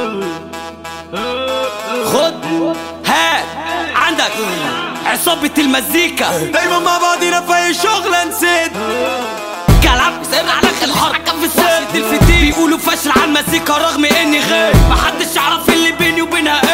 خد هات عندك عصابة المزيكا دايما مع بعضينا في اي شغلة نسيت كلام سر على الحرب حكم في السد الفتيل بيقولوا فشل على المزيكا رغم اني غير محدش يعرف اللي بيني وبينها